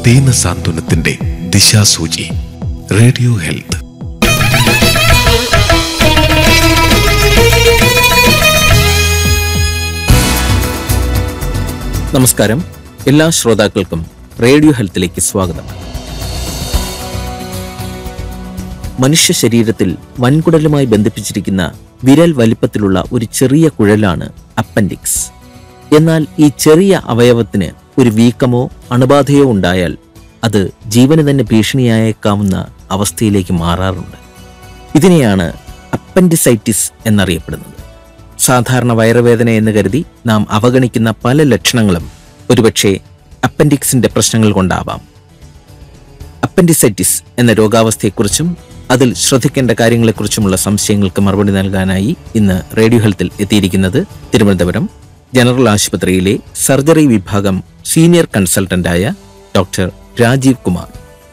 ദീന സാന്ത്വനത്തിന്റെ ദിശാസൂചി radio health നമസ്കാരം എല്ലാ ശ്രോതാക്കൾക്കും റേഡിയോ ഹെൽത്തിലേക്ക് സ്വാഗതം മനുഷ്യ ശരീരത്തിൽ വൻകുടലുമായി ബന്ധിപ്പിച്ചിരിക്കുന്ന വിരൽ വലിപ്പത്തിലുള്ള ഒരു ചെറിയ കുഴലാണ് അപ്പൻഡിക്സ് എന്നാൽ ഈ ചെറിയ അവയവത്തിന് ഒരു വീക്കമോ അണുബാധയോ ഉണ്ടായാൽ അത് ജീവന് തന്നെ ഭീഷണിയായേക്കാവുന്ന അവസ്ഥയിലേക്ക് മാറാറുണ്ട് ഇതിനെയാണ് അപ്പൻഡിസൈറ്റിസ് എന്നറിയപ്പെടുന്നത് സാധാരണ വയറുവേദന എന്ന് കരുതി നാം അവഗണിക്കുന്ന പല ലക്ഷണങ്ങളും ഒരുപക്ഷെ അപ്പൻഡിക്സിന്റെ പ്രശ്നങ്ങൾ കൊണ്ടാവാം അപ്പൻഡിസൈറ്റിസ് എന്ന രോഗാവസ്ഥയെക്കുറിച്ചും അതിൽ ശ്രദ്ധിക്കേണ്ട കാര്യങ്ങളെക്കുറിച്ചുമുള്ള സംശയങ്ങൾക്ക് മറുപടി നൽകാനായി ഇന്ന് റേഡിയോ ഹെൽത്തിൽ എത്തിയിരിക്കുന്നത് തിരുവനന്തപുരം ജനറൽ ആശുപത്രിയിലെ സർജറി വിഭാഗം സീനിയർ കൺസൾട്ടന്റായ ഡോക്ടർ രാജീവ് കുമാർ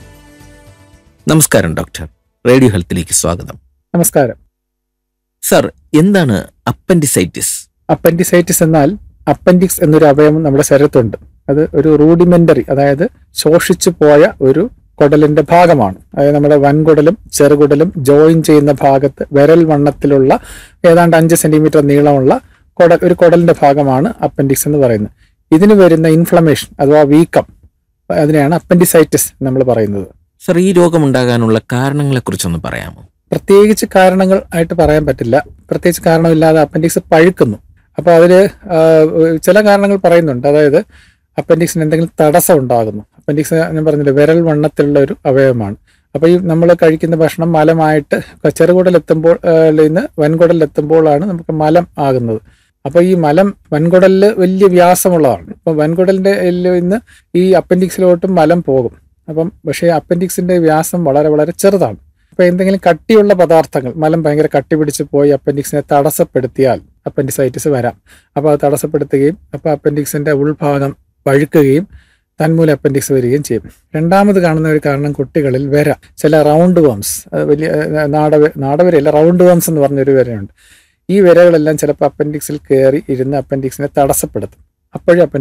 നമസ്കാരം ഡോക്ടർ റേഡിയോ ഹെൽത്തിലേക്ക് സ്വാഗതം നമസ്കാരം സർ എന്താണ് അപ്പൻഡിസൈറ്റിസ് അപ്പൻഡിസൈറ്റിസ് എന്നാൽ അപ്പൻഡിക്സ് എന്നൊരു അവയവം നമ്മുടെ ശരീരത്തുണ്ട് അത് ഒരു റൂഡിമെന്ററി അതായത് ശോഷിച്ചു പോയ ഒരു കുടലിന്റെ ഭാഗമാണ് അതായത് നമ്മുടെ വൻകുടലും ചെറുകുടലും ജോയിൻ ചെയ്യുന്ന ഭാഗത്ത് വിരൽ വണ്ണത്തിലുള്ള ഏതാണ്ട് അഞ്ച് സെന്റിമീറ്റർ നീളമുള്ള കുടൽ ഒരു കുടലിന്റെ ഭാഗമാണ് അപ്പൻഡിക്സ് എന്ന് പറയുന്നത് ഇതിന് വരുന്ന ഇൻഫ്ലമേഷൻ അഥവാ വീക്കം അതിനെയാണ് അപ്പൻഡിസൈറ്റിസ് നമ്മൾ പറയുന്നത് സർ ഈ രോഗമുണ്ടാകാനുള്ള കാരണങ്ങളെക്കുറിച്ചൊന്ന് പറയാമോ പ്രത്യേകിച്ച് കാരണങ്ങൾ ആയിട്ട് പറയാൻ പറ്റില്ല പ്രത്യേകിച്ച് കാരണമില്ലാതെ അപ്പൻഡിക്സ് പഴുക്കുന്നു അപ്പോൾ അതിൽ ചില കാരണങ്ങൾ പറയുന്നുണ്ട് അതായത് അപ്പൻഡിക്സിന് എന്തെങ്കിലും തടസ്സം ഉണ്ടാകുന്നു അപ്പൻഡിക്സ് ഞാൻ പറഞ്ഞില്ലേ വിരൽ വണ്ണത്തിലുള്ള ഒരു അവയവമാണ് അപ്പോൾ ഈ നമ്മൾ കഴിക്കുന്ന ഭക്ഷണം മലമായിട്ട് ചെറുകുടലെത്തുമ്പോൾ നിന്ന് വൻകുടലിലെത്തുമ്പോഴാണ് നമുക്ക് മലം ആകുന്നത് അപ്പോൾ ഈ മലം വൻകുടലിൽ വലിയ വ്യാസമുള്ളതാണ് അപ്പം വൻകുടലിൻ്റെ നിന്ന് ഈ അപ്പൻഡിക്സിലോട്ടും മലം പോകും അപ്പം പക്ഷേ അപ്പൻഡിക്സിന്റെ വ്യാസം വളരെ വളരെ ചെറുതാണ് അപ്പോൾ എന്തെങ്കിലും കട്ടിയുള്ള പദാർത്ഥങ്ങൾ മലം ഭയങ്കര കട്ടി പിടിച്ച് പോയി അപ്പൻഡിക്സിനെ തടസ്സപ്പെടുത്തിയാൽ അപ്പൻഡിസൈറ്റിസ് വരാം അപ്പോൾ അത് തടസ്സപ്പെടുത്തുകയും അപ്പോൾ അപ്പൻഡിക്സിന്റെ ഉൾഭാഗം പഴുക്കുകയും തന്മൂലം അപ്പൻഡിക്സ് വരികയും ചെയ്യും രണ്ടാമത് കാണുന്ന ഒരു കാരണം കുട്ടികളിൽ വര ചില റൗണ്ട് വേംസ് വലിയ ഏഹ്, നാടവ നാടവരയല്ല റൗണ്ട് വേംസ് എന്ന് പറഞ്ഞൊരു വരയുണ്ട് ഈ വരകളെല്ലാം ചിലപ്പോൾ അപ്പൻഡിക്സിൽ കയറി ഇരുന്ന് അപ്പൻഡിക്സിനെ തടസ്സപ്പെടുത്തും അപ്പോഴും